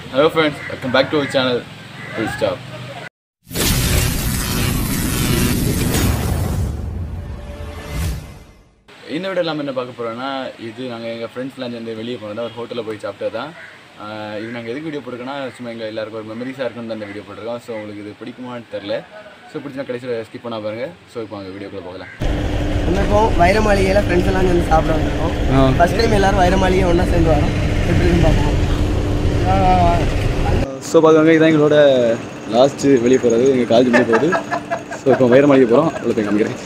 Hello friends welcome back to our channel full stop இந்த விட நம்ம என்ன பார்க்க போகிறோம்னா இது நாங்கள் எங்கள் ஃப்ரெண்ட்ஸ்லாம் சேர்ந்து வெளியே போனோம் ஒரு ஹோட்டலில் போய் சாப்பிட்டது தான் ஆஹ் இது நாங்கள் எதுக்கு வீடியோ போட்டிருக்கோன்னா சும்மா எங்கள் எல்லாருக்கும் ஒரு மெமரிஸாக இருக்குன்னு தான் இந்த வீடியோ போட்டிருக்கோம் ஸோ உங்களுக்கு இது பிடிக்குமான்னு தெரில ஸோ பிடிச்சா கடைசியில் ஸ்கிப் பண்ணா பாருங்கள் ஸோ இப்போ அங்கே வீடியோக்குள்ளே போகலாம் வந்திருக்கோம் வைர மாளிகையில் ஃப்ரெண்ட்ஸ் எல்லாம் சேர்ந்து சாப்பிட வந்திருக்கோம் ஃபர்ஸ்ட் டைம் எல்லாரும் வைர மாளிகை ஒன்றா சேர்ந்து வரோம் எப்படி இருக்குன்னு பார்ப்போம் ஸோ பார்க்குறாங்க இதான் எங்களோட லாஸ்ட்டு வெளியே போகிறது எங்கள் காலேஜ் வெளியே போகுது ஸோ இப்போ வைரமலைக்கு போகிறோம் அவ்வளோ போய் காமிக்கிறேன்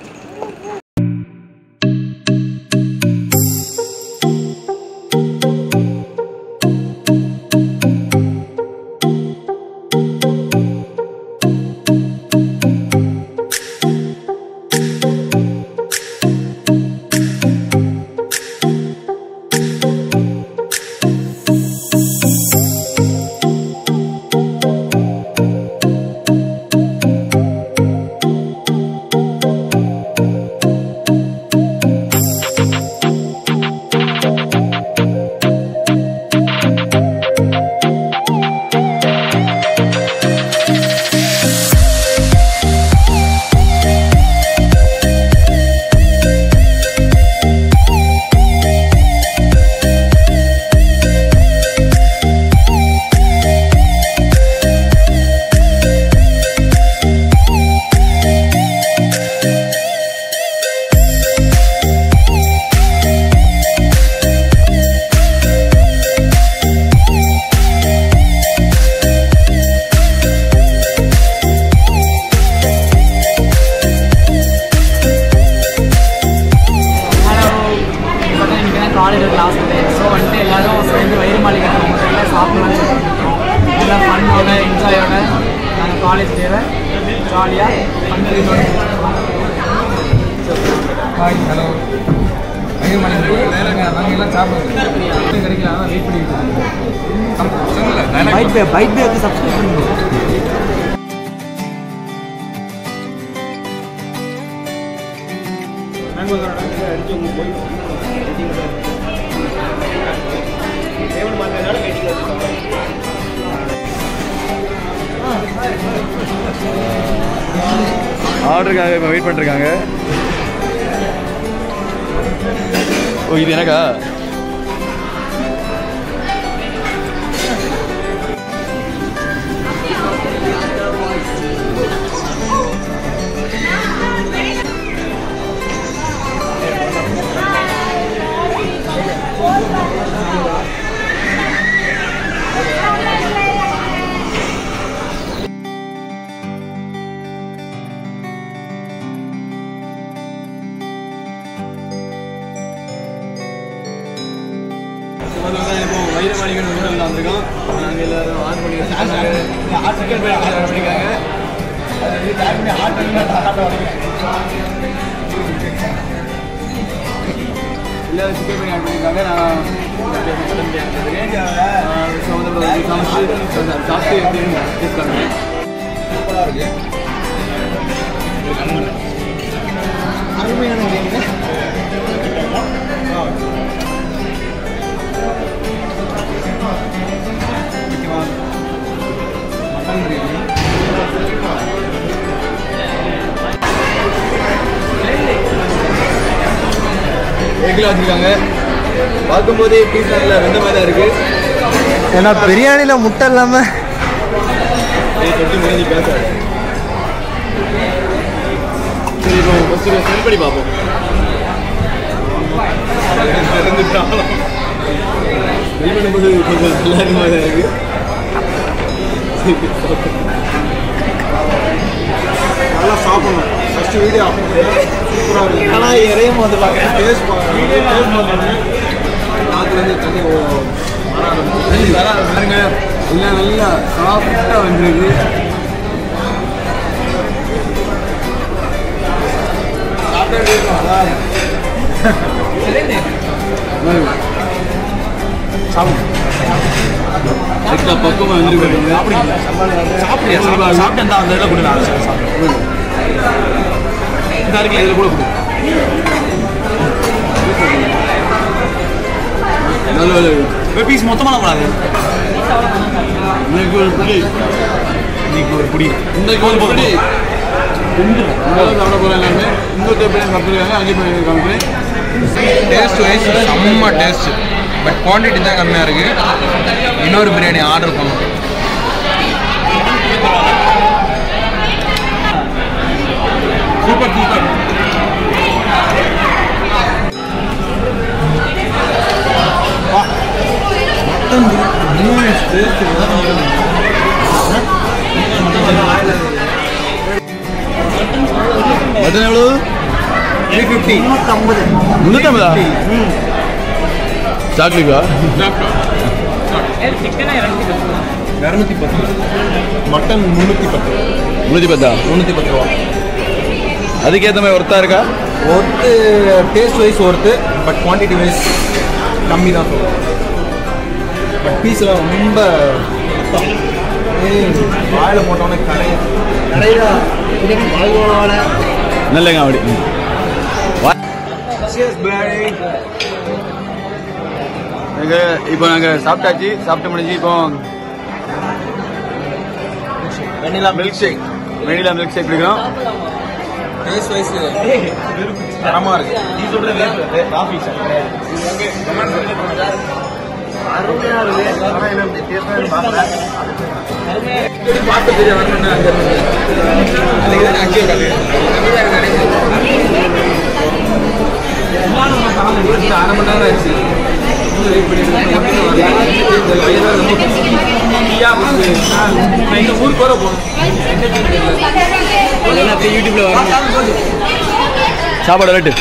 ஹலோ பார்த்தா இன்றைக்கி தான் காலேஜ் கிளாஸ் டே ஸோ வந்துட்டு எல்லாரும் சேர்ந்து வயிறு மாளிகை எல்லாம் சாப்பிடலாம்னு சொல்லியிருக்கோம் எல்லாம் ஃபன்னோட என்ஜாயோட நாங்கள் காலேஜ் டேவை ஜாலியாக பண்ணுறதோட ஹாய் ஹலோ ஐயோ மணி வேலைங்க நாங்கள் எல்லாம் சாப்பிடுவோம் கிடைக்கல அதான் வெயிட் பண்ணிக்கிட்டு இருக்கோம். சொல்லுங்க dialogue பைட் பே பைட் பேக்கு சப்ஸ்கிரைப் பண்ணுங்க ஆர்டருக்காக இப்போ வெயிட் பண்ணிருக்காங்க ஓ இது எனக்கா இப்போ வயிறு மாளிகை ஹோட்டலில் வந்திருக்கோம் நாங்கள் எல்லாரும் ஆன் பண்ணி வச்சுருக்காங்க சிக்கன் பிரியாணி பண்ணியிருக்காங்க எல்லாரும் சிக்கன் பிரியாணி பண்ணியிருக்காங்க நான் மட்டன் பிரியாணி பண்ணியிருக்கேன் ஸோ வந்து ஒரு சமைச்சு சாப்பிட்டு எப்படின்னு டேஸ்ட் பண்ணுறேன் சூப்பராக இருக்குது மட்டன் பிரியாணி எக்கில் வச்சுருக்காங்க பார்க்கும்போதே பீஸ் நல்ல வெந்த மாதிரி தான் இருக்குது ஏன்னா பிரியாணியில் முட்டை இல்லாமல் தொட்டி முடிஞ்சு பேசாது சரி இப்போ ஃபஸ்ட்டு ஸ்மெல் பண்ணி பார்ப்போம் ஸ்மெல் பண்ணும்போது கொஞ்சம் நல்லா இருக்க மாதிரி தான் இருக்குது நல்லா சாப்பிடணும் ஃபஸ்ட்டு வீடியோ சூப்பராக இருக்கு ஆனால் இறையும் வந்து பார்க்குறேன் டேஸ்ட் நாக்குலேருந்து தண்ணி ஓ- வர ஆரம்பிச்சு வர பாருங்க எல்லாம் நல்லா சாஃப்டாக வந்துருக்கு சாப்பிடுங்க பக்குவமாக வந்துருக்கு சாப்பிடுங்க சாப்பிட்டேன் அந்த இதில் கொடுங்க இந்த இருக்குல்ல இதில் கூட கொடு நல்ல வேலை பீஸ் மொத்தமாக கூடாது இன்னைக்கு ஒரு பிடி இன்னைக்கு ஒரு பிடி இன்னைக்கு ஒரு பிடி இங்கே சாப்பிட போகிறேன் எல்லாமே இன்னொருத்த எப்படி சாப்பிட்டுருக்காங்க அங்கே போய் காமிக்கிறேன் டேஸ்ட் வைஸ் செம்ம டேஸ்ட் பட் குவான்டிட்டி தான் கம்மியாக இருக்கு இன்னொரு பிரியாணி ஆர்டர் பண்ணோம் சூப்பர் சூப்பர் மட்டன் எவ்வளோ த்ரீ ஃபிஃப்டி முந்நூற்றம்பது முந்நூற்றம்பதா சாக்லிக்கா இரநூத்தி பத்து மட்டன் முந்நூற்றி பத்து முந்நூற்றி பத்தா முந்நூற்றி பத்து ரூபா அதுக்கேற்ற மாதிரி ஒர்த்தா இருக்கா worth taste wise worth but quantity wise கம்மி தான் சொல்லுவோம் பட் பீஸ்லாம் ரொம்ப ஏய், வாயில போட்டோன்னே கரையும் கடையில் வாழ்வோட நல்லங்க அப்படி எங்க இப்போ நாங்கள் சாப்பிட்டாச்சு சாப்பிட்டு முடிஞ்சு இப்போ vanilla milk shake vanilla milk shake குடிக்கிறோம் டேஸ்ட் வைஸ் தரமாக இருக்கு நீ சொல்றது காஃபி அருமையாக இருக்குது ஆனால் எனக்கு டேஸ்ட்டாக பார்க்கல பார்த்து தெரிய வரணும்னு அங்கே அதுக்கு தான் அங்கேயே அரை மணி நேரம் ஆச்சு வெயிட் பண்ணிட்டு எங்கள் ஊருக்கு வர போகணும் அப்படியே யூடியூப்ல வரணும் சாப்பாடு ரேட்டு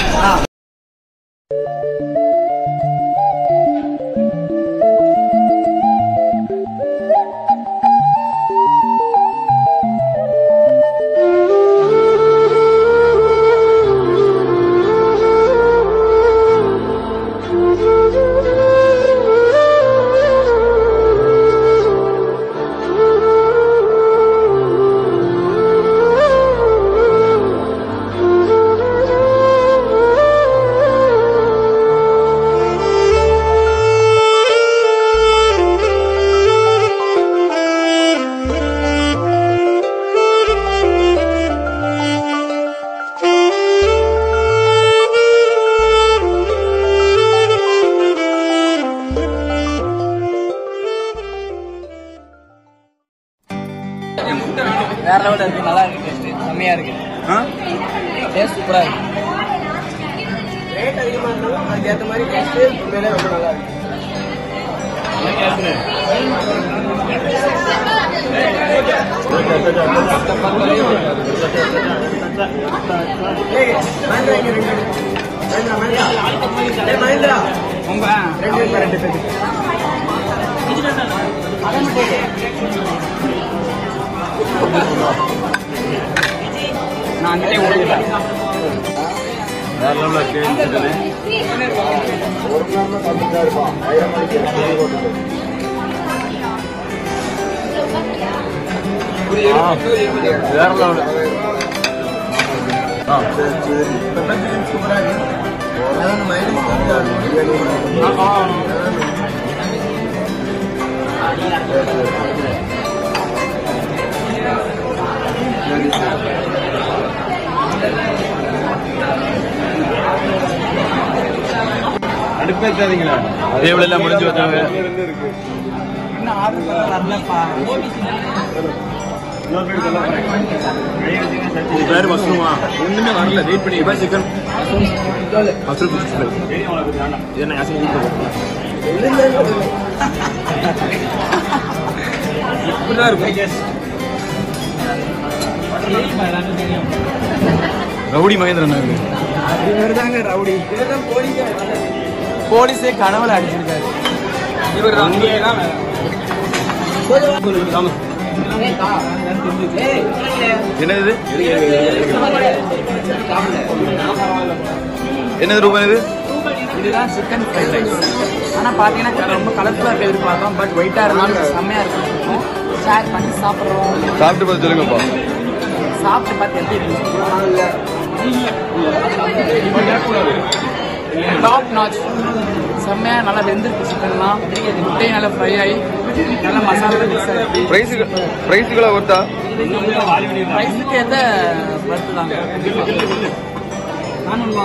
வேற லெவலில் இருக்கு நல்லா இருக்கு டேஸ்ட் செம்மையா இருக்கு டேஸ்ட் சூப்பரா இருக்கு ரேட் அதிகமாக இருந்தாலும் அதுக்கேற்ற மாதிரி டேஸ்ட்டு உண்மையிலே ரொம்ப நல்லா இருக்கு ஏய், மகேந்திரா இங்க ரெண்டு எடு. மகேந்திரா, மகேந்திரா. ஏய், மகேந்திரா. உங்க ரெண்டு எடுப்பா, ரெண்டு பேரு. நான் அங்கே ஓடிட்டேன் வேற லெவலில் இருக்கு வேற லெவலில் ஆ அதான் மைனஸ் கம்மியா இருக்கும். அடுப்பேற்றாதீங்களா டேபிள் எல்லாம் முடிஞ்சு வச்சாங்க இன்னும் ஆர்டர் பண்ண வரலப்பா பேர் மஷ்ரூமா ஒன்றுமே வரல வெயிட் பண்ணி இப்போ சிக்கன் மஷ்ரூம் என்ன யாசம் இப்படிதான் இருக்கும் ரவுடி மகேந்திரன் நாங்கள் இவர் தாங்க ரவுடி போலீஸே கனவுல அடிச்சிருக்காரு இவர் தான் இங்கே தான் என்னது என்னது ரூபாய் இது இதுதான் சிக்கன் ஃப்ரைட் ரைஸ் ஆனால் பார்த்தீங்கன்னா ரொம்ப கலர்ஃபுல்லாக இருக்க எதிர்பார்த்தோம் பட் ஒயிட்டாக இருந்தாலும் செம்மையாக இருக்கும் ஷேர் பண்ணி சாப்பிட்றோம் சாப்பிட்டு பார்த்து சொல்லுங்கப்பா சாப்பிட்டு பார்த்து எப்படி இருக்கு டாப் நாச் செம்மையாக நல்லா வெந்திருக்கு சிக்கன்லாம் முட்டை நல்லா ஃப்ரை ஆகி நல்ல மசாலா மிக்ஸ் ஆகிருக்கு ப்ரைஸுக்கு ப்ரைஸுக்கெல்லாம் ஒருத்தா ரைஸுக்கு ஏற்ற பருத்து தாங்க நானும்மா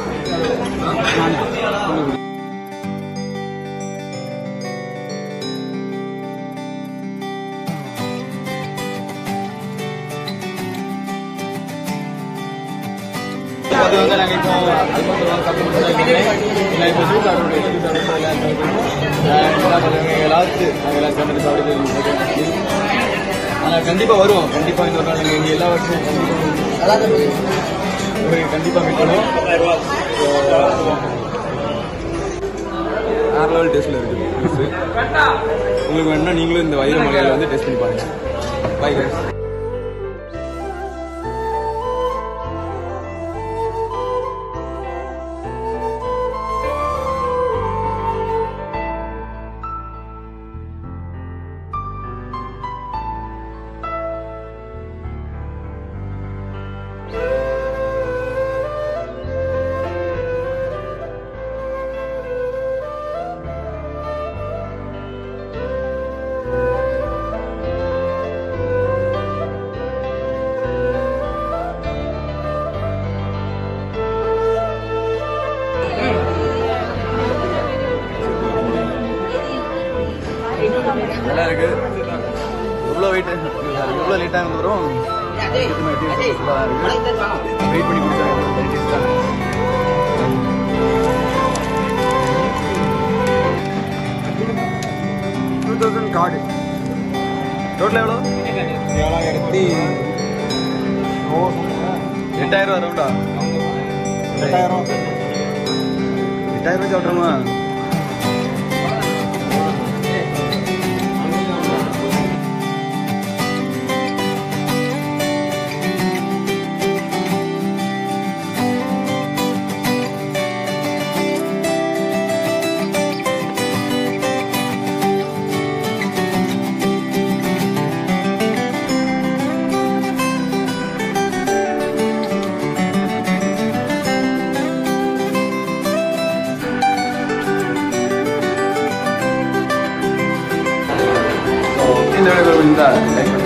அது வந்து நாங்கள் இப்போ நான் இப்போ juice order juice order last நாங்கள் எல்லாம் சேர்ந்து சாப்பிட்டு நாங்கள் கண்டிப்பாக வருவோம் கண்டிப்பாக இந்த ஒரு நாள் நாங்கள் இங்கே எல்லா வருஷமும் உங்களுக்கு கண்டிப்பாக மீட் பண்ணுவோம் வேறு லெவல் டேஸ்ட்டில் இருக்குது ஜூஸு உங்களுக்கு வேணும்னா நீங்களும் இந்த வயிறு மலையில் வந்து டேஸ்ட் பண்ணி பாருங்கள் பை கைஸ் நல்லா இருக்கு எவ்வளோ வெயிட் எவ்வளோ லேட்டாக வந்துடும் வெயிட் பண்ணி கொடுத்தாங்க டூ தௌசண்ட் கார்டு டோட்டல் எவ்வளோ ஏழாயிரத்தி எட்டாயிரம் ரூபா ரவுண்டா எட்டாயிரம் எட்டாயிரம் ரூபாய் சாப்பிட்றோமா இந்த வீடியோ இந்த லைக்